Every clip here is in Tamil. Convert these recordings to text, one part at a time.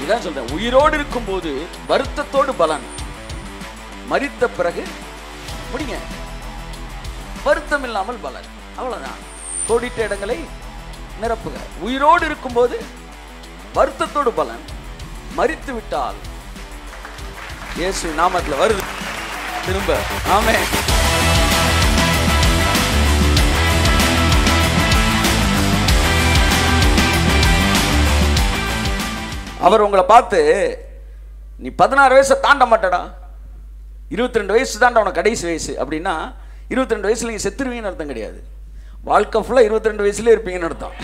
இதான் சொல்றேன் உயிரோடு இருக்கும்போது வருத்தத்தோடு பலன் மரித்த பிறகு முடிங்க வருத்தம் இல்லாமல் பலன் அவ்வளவுதான் கோடிட்ட இடங்களை நிரப்புக உயிரோடு இருக்கும்போது வருத்தத்தோடு பலன் மரித்து விட்டால் இயேசு நாமத்துல வருது திரும்ப ஆமே அவர் உங்களை பார்த்து நீ பதினாறு வயசை தாண்ட மாட்டடா இருபத்தி ரெண்டு வயசு தாண்டா உனக்கு கடைசி வயசு அப்படின்னா இருபத்தி ரெண்டு வயசுல நீங்க செத்துருவீங்கன்னு அர்த்தம் கிடையாது வாழ்க்கை ஃபுல்லாக இருபத்தி ரெண்டு வயசுல இருப்பீங்கன்னு அர்த்தம்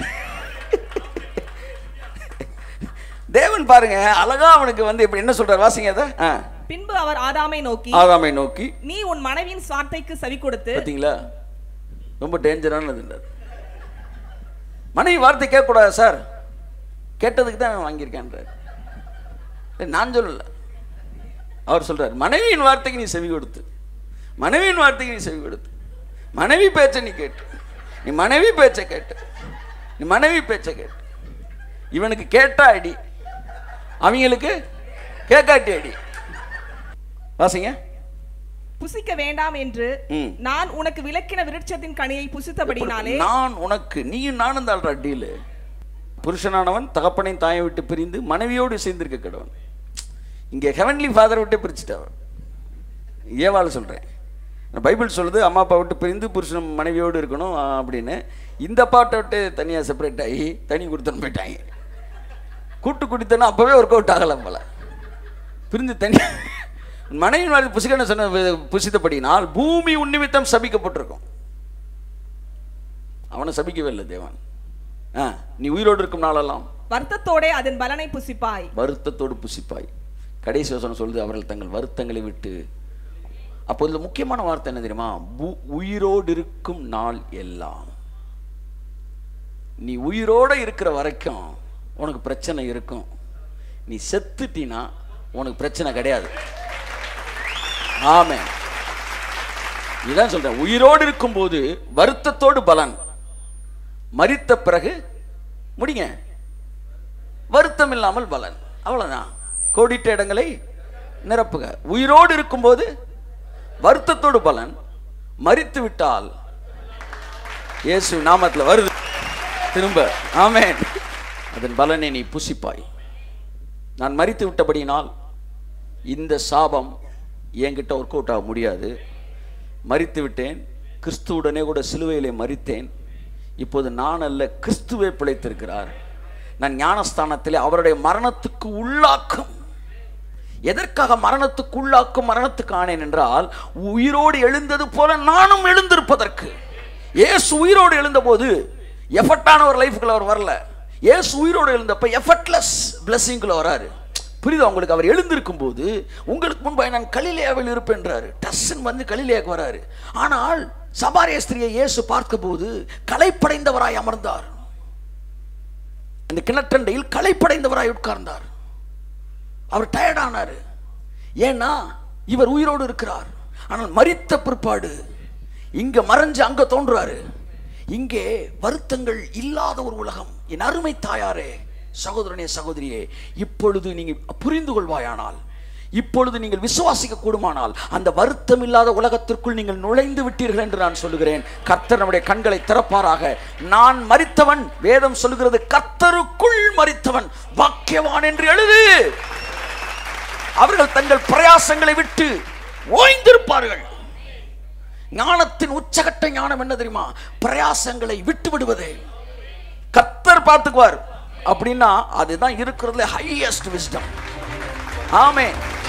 தேவன் பாருங்க அழகா அவனுக்கு வந்து இப்படி என்ன சொல்றாரு வாசிங்க அதை ஆ. பின்பு அவர் ஆதாமை நோக்கி ஆதாமை நோக்கி நீ உன் மனைவியின் வார்த்தைக்கு செவி கொடுத்து பார்த்தீங்களா ரொம்ப டேஞ்சரானது மனைவி வார்த்தை கேட்கக்கூடாது சார் கேட்டதுக்கு தான் வாங்கியிருக்கேன்றார் ஏய், நான் சொல்லல அவர் சொல்றார் மனைவியின் வார்த்தைக்கு நீ செவி கொடுத்து மனைவியின் வார்த்தைக்கு நீ செவி கொடுத்து மனைவி பேச்சை நீ கேட்டு நீ மனைவி பேச்சை கேட்டு நீ மனைவி பேச்சை கேட்டு இவனுக்கு கேட்டா அடி அவங்களுக்கு கேட்காட்டி அடி வாசிங்க புசிக்க வேண்டாம் என்று ம். நான் உனக்கு விளக்கின விருட்சத்தின் கனியை புசித்தபடினாலே நான் உனக்கு நீயும் நானும் தாழ்ற டீலு புருஷனானவன் தகப்பனையும் தாயை விட்டு பிரிந்து மனைவியோடு சேர்ந்திருக்க கடவன் இங்கே ஹெவன்லி ஃபாதரை விட்டு பிரிச்சுட்டவன் ஏவாள் சொல்கிறேன் பைபிள் சொல்லுது அம்மா அப்பா விட்டு பிரிந்து புருஷன் மனைவியோடு இருக்கணும் ஆ, அப்படின்னு இந்த பாட்டை விட்டு தனியாக செப்பரேட் ஆகி தனி கொடுத்துன்னு போயிட்டாங்க கூட்டு குடித்தனா அப்போவே ஒர்க் அவுட் ஆகலாம் போல பிரிந்து தனி மனைவி மாதிரி புசிக்கணும் சொன்ன புசித்தபடினால் பூமி உன்னிமித்தம் சபிக்கப்பட்டிருக்கும் அவனை சபிக்கவே இல்லை தேவன் ஆ நீ உயிரோடு இருக்கும் நாளெல்லாம் வருத்தத்தோடே அதன் பலனை புசிப்பாய் வருத்தத்தோடு புசிப்பாய் கடைசி வசனம் சொல்லுது அவர்கள் தங்கள் வருத்தங்களை விட்டு அப்போ இதுல முக்கியமான வார்த்தை என்ன தெரியுமா பு- உயிரோடு இருக்கும் நாள் எல்லாம் நீ உயிரோட இருக்கிற வரைக்கும் உனக்கு பிரச்சனை இருக்கும் நீ செத்துட்டினா உனக்கு பிரச்சனை கிடையாது ஆமென் இதான் சொல்றேன் உயிரோடு இருக்கும்போது வருத்தத்தோடு பலன் மரித்த பிறகு முடிங்க வருத்தம் இல்லாமல் பலன் அவ்வளவுதான் கோடிட்ட இடங்களை நிரப்புக உயிரோடு இருக்கும்போது வருத்தத்தோடு பலன் மரித்து விட்டால் இயேசு நாமத்துல வருது திரும்ப ஆமென் அதன் பலனை நீ புசிப்பாய் நான் மரித்து விட்டபடியினால் இந்த சாபம் என்கிட்ட ஒர்க் அவுட் ஆக முடியாது மரித்து விட்டேன் கிறிஸ்துவுடனே கூட சிலுவையிலே மரித்தேன் இப்போது நான் அல்ல கிறிஸ்துவே பிழைத்திருக்கிறார் நான் ஞானஸ்தானத்திலே அவருடைய மரணத்துக்கு உள்ளாக்கும் எதற்காக மரணத்துக்கு உள்ளாக்கும் மரணத்துக்கு ஆனேன் என்றால் உயிரோடு எழுந்தது போல நானும் எழுந்திருப்பதற்கு ஏசு உயிரோடு எழுந்தபோது எஃபர்ட்டான ஒரு லைஃப்குள்ள அவர் வரல ஏசு உயிரோடு எழுந்தப்ப எஃபர்ட்லெஸ் பிளஸ்ஸிங்குள்ள வராரு புரியுதா உங்களுக்கு அவர் எழுந்திருக்கும் போது உங்களுக்கு முன்பாக நான் கலிலேயாவில் இருப்பேன்றாரு டஸ்ஸன் வந்து கலிலேயாக்கு வராரு ஆனால் சபாரிய ஸ்திரியை இயேசு பார்த்தபோது களைப்படைந்தவராய் அமர்ந்தார் அந்த கிணற்றண்டையில் களைப்படைந்தவராய் உட்கார்ந்தார் அவர் டயர்ட் ஆனாரு ஏன்னா இவர் உயிரோடு இருக்கிறார் ஆனால் மரித்த பிற்பாடு இங்க மறைஞ்சு அங்க தோன்றுறாரு இங்கே வருத்தங்கள் இல்லாத ஒரு உலகம் என் அருமை தாயாரே சகோதரனே சகோதரியே இப்பொழுது நீங்க புரிந்து கொள்வாயானால் இப்பொழுது நீங்கள் விசுவாசிக்க கூடுமானால் அந்த வருத்தம் இல்லாத உலகத்திற்குள் நீங்கள் நுழைந்து விட்டீர்கள் என்று நான் சொல்லுகிறேன் கர்த்தர் நம்முடைய கண்களை திறப்பாராக நான் மரித்தவன் வேதம் சொல்லுகிறது கர்த்தருக்குள் மரித்தவன் வாக்கியவான் என்று எழுது அவர்கள் தங்கள் பிரயாசங்களை விட்டு ஓய்ந்திருப்பார்கள் ஞானத்தின் உச்சகட்ட ஞானம் என்ன தெரியுமா பிரயாசங்களை விட்டு விடுவதே கர்த்தர் பார்த்துக்குவார் அப்படின்னா அதுதான் இருக்கிறதுல ஹையஸ்ட் விஸ்டம் ஆமென்